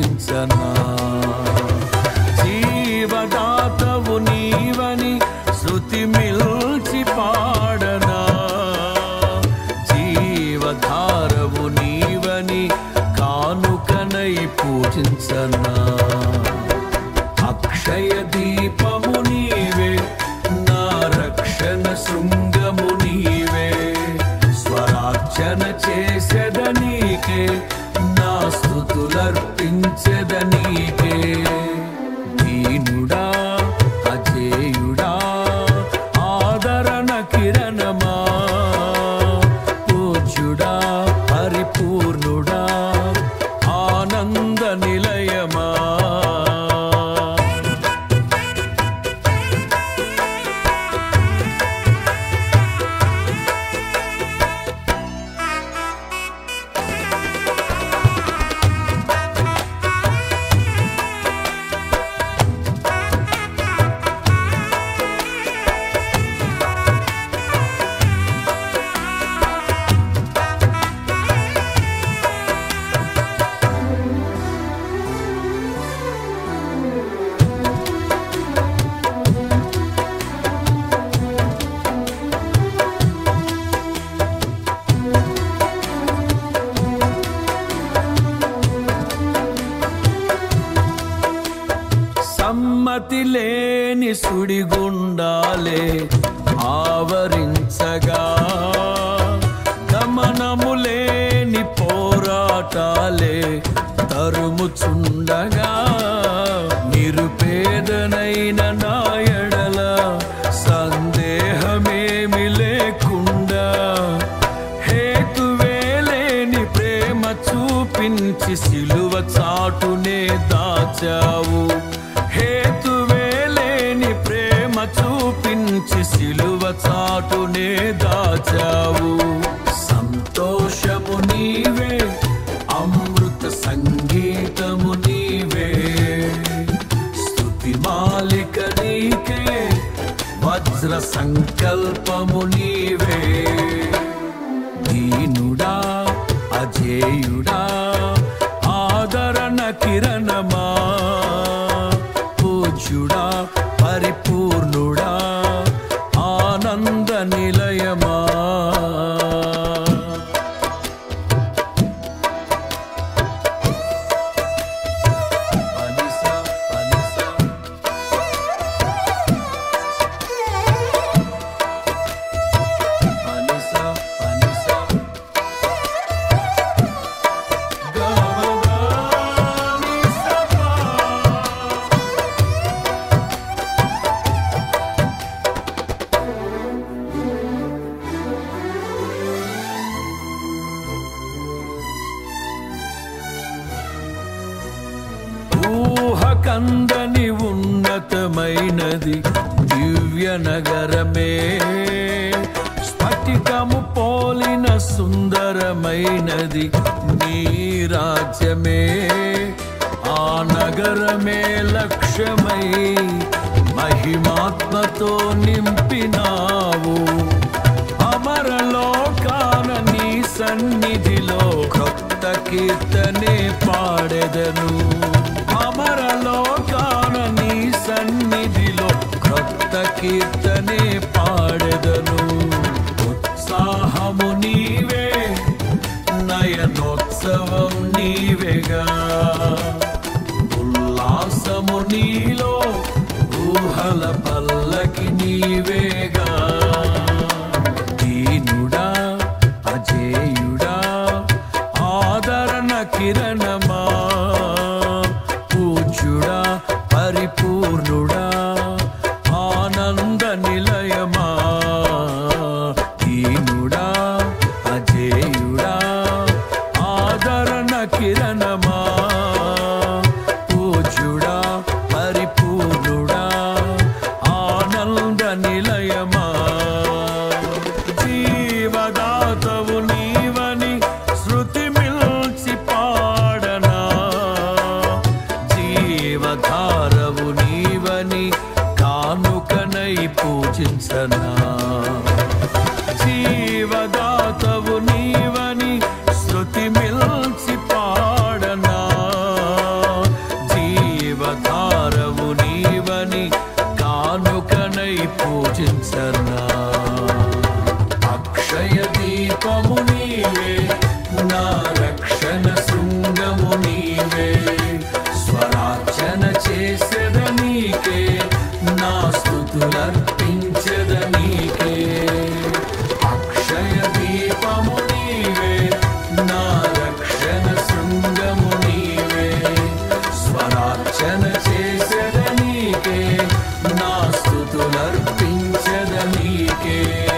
పూజించనా జీవదాతవు నీవని శృతి మిల్చి పాడనా జీవధారవు నీవని కానుకనై పూజించనా అక్షయ దీపము నీవే నా రక్షణ శృంగము నీవే స్వరార్చన చేసెద నీకే నా స్థుతులర్పించెద నీకే దీనుడా అజేయుడా ఆదరణ కిరణమా పూజ్యుడా పరిపూర్ణుడా ఆనంద నిలయమా సమ్మతి లేని సుడిగుండాలే ఆవరించగా గమనము లేని పోరాటాలే తరుముచుండగా నిరుపేదనైన నాయడల సందేహమేమి లేకుండా హేతువే లేని ప్రేమ చూపించి సిలువ చాటునే దాచావు హేతువే లేని ప్రేమ చూపించి సిలువ చాటునే దాచావు సంతోషము నీవే అమృత సంగీతము నీవే స్తుతి మాలిక నీకే వజ్ర సంకల్పము నీవే దీనుడా అజేయుడా ఆదరణ కిరణమా పూజ్యుడా పరిపూర్ణుడా ఆనంద నిలయమా అనిస అనిస అనిస అనిస ఊహకందని ఉన్నతమైనది దివ్య నగరమే స్ఫటికము పోలిన సుందరమైనది నీ రాజ్యమే ఆ నగరమే లక్ష్యమై మహిమాత్మతో నింపినావు అమరలోకాన నీ సన్నిధిలో కొత్త కీర్తనే పాడెదను అమరలోకాన నీ సన్నిధిలో కొత్త కీర్తనే పాడెదను ఉత్సాహము నీవే నయనోత్సవం నీవేగా ఉల్లాసము నీలో ఊహల పల్లకి నీవేగా దీనుడా అజేయుడా ఆదరణ కిరణమా పూజ్యుడా పరిపూర్ణుడా ఆనంద నిలయమా దీనుడా అజేయుడా ఆదరణ కిరణమా పూజ్యుడా పరిపూర్ణుడా ఆనంద నిలయమా జీవదాతవు నీవని శృతి మిల్చి పాడనా జీవధారవు నీవని కానుకనై పూజించనా జీవదాతవు నీవని నీవే నా రక్షణ శృంగము నీవే స్వరార్చన చేసెద నీకే నా స్థుతులర్పించద నీకే అక్షయ దీపము నీవే నా రక్షణ శృంగము నీవే స్వరార్చన చేసెద నీకే నా స్థుతులర్పించద నీకే